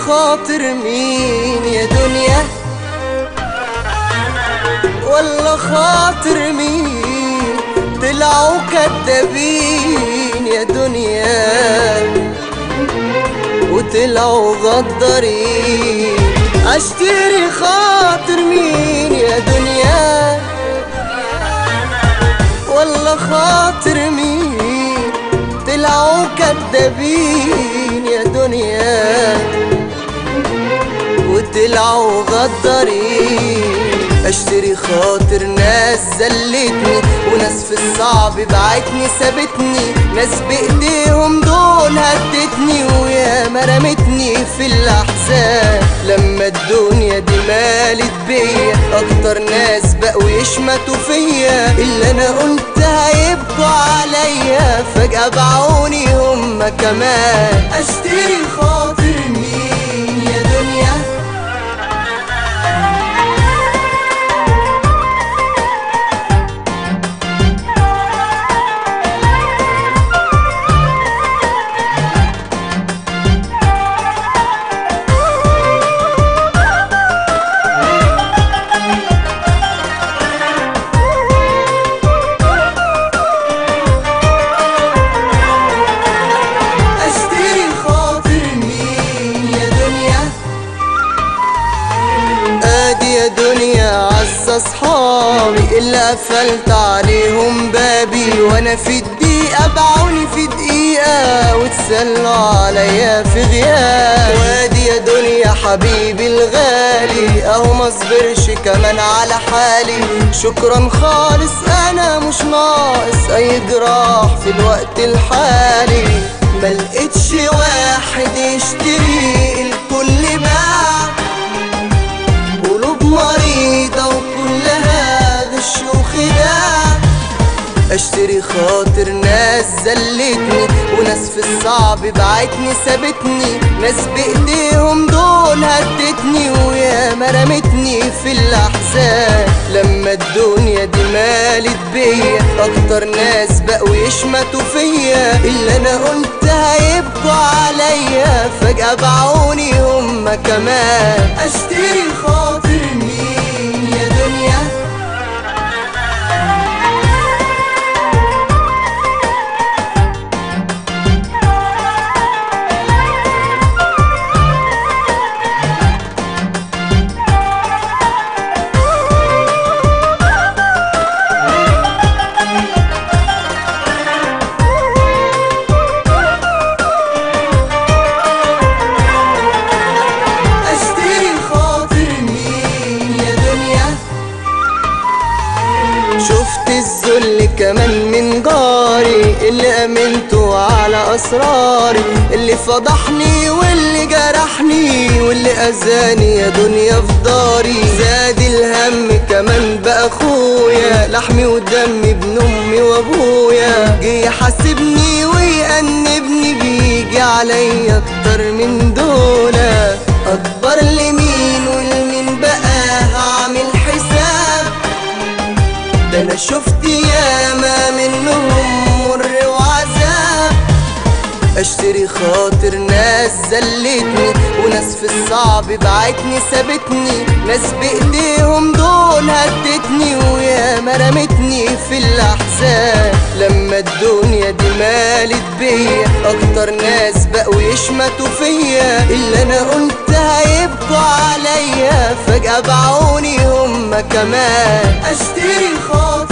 خاطر مين يا دنيا ولا خاطر مين طلعوا كدابين يا دنيا وطلعوا غدارين اشتري خاطر مين يا دنيا ولا خاطر مين طلعوا كدابين يا دنيا وطلعوا غدارين اشتري خاطر ناس زلتني وناس في الصعب بعتني سابتني ناس بايديهم دول هدتني ويا ما رمتني في الاحزان لما الدنيا دي مالت بيا اكتر ناس بقوا يشمتوا فيا اللي انا قلت هيبقوا عليا فجأة باعوني هما كمان اشتري خاطر مين يا دنيا اشتري خاطر مين يا دنيا ادي يا دنيا عز اصحابي اللي قفلت عليهم بابي وانا في الدقيقة باعوني في دقيقة وتسلوا عليا في غياب وادي يا دنيا حبيبي الغالي اهو مصبرش كمان على حالي شكرا خالص انا مش ناقص اي جراح في الوقت الحالي ملقتش واحد يشتري الكل باع قلوب مريضة وكلها غش وخداع اشتري خاطر ناس زلتني وناس في الصعب بعتني سابتني ناس بايديهم دول هدتني ويا ما رمتني في الاحزان لما الدنيا دي مالت بيا اكتر ناس بقوا يشمتوا فيا اللي انا قلت هيبقوا عليا فجأة باعوني هما كمان اشتري خاطر مين يا دنيا اشتري خاطر مين يا دنيا شفت الذل كمان من جاري اللي امنته على اسراري اللي فضحني واللي جرحني واللي اذاني يا دنيا في داري زاد الهم كمان بقى اخويا لحمي ودمي ابن امي وابويا جه يحاسبني ويأنبني بيجي عليا اكتر من دولة اكبر لمين ولمين بقى هعمل حساب ده انا شفت ياما منهم مر وعذاب اشتري خاطر ناس زلتني وناس في الصعب بعتني سابتني ناس بايديهم دول هدتني ويا ما رمتني في الاحزان لما الدنيا دي مالت بيا اكتر ناس بقوا يشمتوا فيا اللي انا قلت هيبقوا عليا فجأة باعوني هما كمان اشتري خاطر